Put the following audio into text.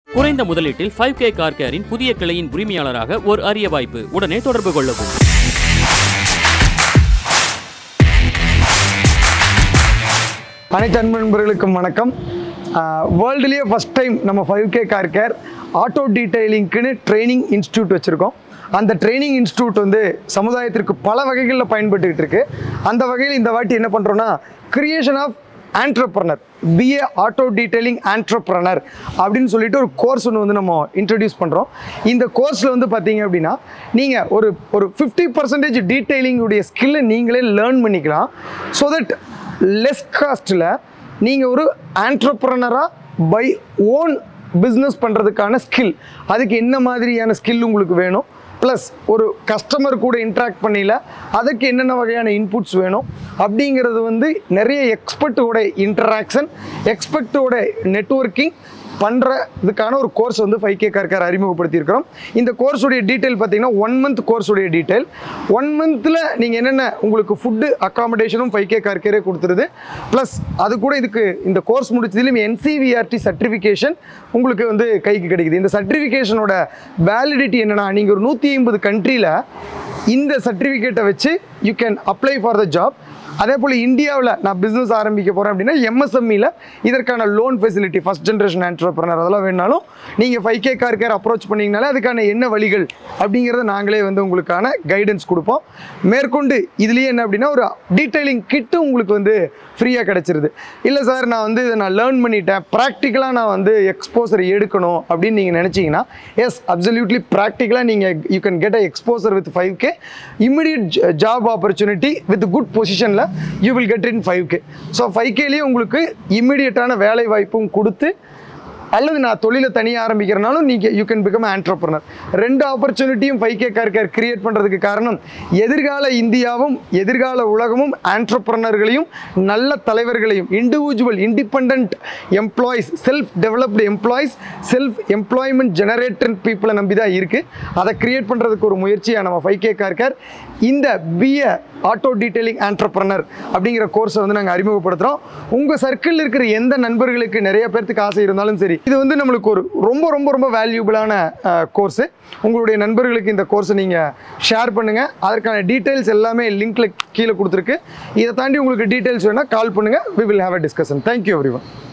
குறைந்த முதலீட்டில் five K car கேரின் புதிய கிளையின் உரிமையாளராக ஒரு அரிய வாய்ப்பு உடனே தொடர்பு கொள்ளவும் அனைத்து அன்பு நண்பர்களுக்கும் வணக்கம் வேர்ல்டுலேயே ஃபஸ்ட் டைம் நம்ம five K car care auto டீடைலிங்க்குன்னு ட்ரைனிங் இன்ஸ்டியூட் வச்சுருக்கோம் அந்த ட்ரைனிங் இன்ஸ்டியூட் வந்து சமுதாயத்திற்கு பல வகைகளில் பயன்பட்டுக்கிட்டு இருக்கு அந்த வகையில் இந்த வாட்டி என்ன பண்ணுறோன்னா creation of entrepreneur BA auto detailing entrepreneur அப்படின்னு சொல்லிட்டு ஒரு கோர்ஸ் ஒன்று வந்து நம்ம இன்ட்ரடியூஸ் பண்ணுறோம் இந்த கோர்ஸில் வந்து பார்த்தீங்க அப்படின்னா நீங்கள் ஒரு ஒரு ஃபிஃப்டி பர்சன்டேஜ் டீடைலிங்குடைய ஸ்கில்லை நீங்களே லேர்ன் பண்ணிக்கலாம் ஸோ தட் லெஸ் காஸ்ட்டில் நீங்கள் ஒரு ஆண்டர்ப்ரனராக பை ஓன் பிஸ்னஸ் பண்ணுறதுக்கான ஸ்கில் அதுக்கு என்ன மாதிரியான ஸ்கில் உங்களுக்கு வேணும் ப்ளஸ் ஒரு கஸ்டமர் கூட இன்ட்ராக்ட் பண்ணல அதுக்கு என்னென்ன வகையான இன்புட்ஸ் வேணும் அப்படிங்கிறது வந்து நிறைய எக்ஸ்பர்ட்டோட இன்டராக்ஷன் எக்ஸ்பர்ட்டோட நெட்வொர்க்கிங் பண்ணுறதுக்கான ஒரு கோர்ஸ் வந்து ஃபைவ் கே கார்கார் அறிமுகப்படுத்தியிருக்கிறோம் இந்த கோர்ஸுடைய டீட்டெயில் பார்த்தீங்கன்னா ஒன் மந்த் கோர்ஸுடைய டீட்டெயில் ஒன் மந்தில் நீங்கள் என்னென்ன உங்களுக்கு ஃபுட்டு அக்காமடேஷனும் ஃபைவ் கே கார்கேரே கொடுத்துருது ப்ளஸ் அது கூட இதுக்கு இந்த கோர்ஸ் முடிச்சதுலையும் என்சிவிஆர்டி சர்டிஃபிகேஷன் உங்களுக்கு வந்து கைக்கு கிடைக்குது இந்த சர்டிஃபிகேஷனோட வேலிடிட்டி என்னென்னா நீங்கள் ஒரு நூற்றி ஐம்பது கண்ட்ரியில் இந்த சர்டிஃபிகேட்டை வச்சு you can apply for the job அதே போல் இந்தியாவில் நான் பிஸ்னஸ் ஆரம்பிக்க போகிறேன் அப்படின்னா எம்எஸ்எம்இல இதற்கான loan facility first generation entrepreneur அதெல்லாம் வேணாலும் நீங்கள் five K car care approach பண்ணிங்கனாலே அதுக்கான என்ன வழிகள் அப்படிங்கிறத நாங்களே வந்து உங்களுக்கான கைடன்ஸ் கொடுப்போம் மேற்கொண்டு இதுலேயே என்ன அப்படின்னா ஒரு டீட்டெயிலிங் கிட்டு உங்களுக்கு வந்து ஃப்ரீயாக கிடச்சிருது இல்லை சார் நான் வந்து இதை நான் லேர்ன் பண்ணிட்டேன் ப்ராக்டிக்கலாக நான் வந்து எக்ஸ்போசர் எடுக்கணும் அப்படின்னு நீங்கள் நினச்சிங்கன்னா எஸ் அப்சல்யூட்லி ப்ராக்டிக்கலாக நீங்கள் you can get a exposure with five K immediate job opportunity with good பொசிஷனில் you will get in five K so five கேலேயே உங்களுக்கு இமிடியட்டான வேலை வாய்ப்பும் கொடுத்து அல்லது நான் தொழிலை தனியாக ஆரம்பிக்கிறனாலும் நீங்கள் யூ கேன் பிகம் ஆண்டர்பிரனர் ரெண்டு ஆப்பர்ச்சுனிட்டியும் five K car care create பண்ணுறதுக்கு காரணம் எதிர்கால இந்தியாவும் எதிர்கால உலகமும் ஆண்டர்பிரனர்களையும் நல்ல தலைவர்களையும் individual independent employees self developed employees self employment generated பீப்புளை நம்பி தான் இருக்குது அதை கிரியேட் பண்ணுறதுக்கு ஒரு முயற்சியாக நம்ம ஃபைவ் கே கார் கேர் இந்த பிஏ ஆட்டோ டீடைலிங் ஆண்டர்பிரனர் அப்படிங்கிற கோர்ஸை வந்து நாங்கள் அறிமுகப்படுத்துகிறோம் உங்கள் சர்க்கிளில் இருக்கிற எந்த நண்பர்களுக்கு நிறைய பேர்த்துக்கு ஆசை இருந்தாலும் சரி இது வந்து நம்மளுக்கு ஒரு ரொம்ப ரொம்ப ரொம்ப வேல்யூபிளான கோர்ஸு உங்களுடைய நண்பர்களுக்கு இந்த கோர்ஸை நீங்கள் ஷேர் பண்ணுங்கள் அதற்கான டீட்டெயில்ஸ் எல்லாமே லிங்க்கில் கீழே கொடுத்துருக்கு இதை தாண்டி உங்களுக்கு டீட்டெயில்ஸ் வேணால் கால் பண்ணுங்கள் we will have a discussion thank you every one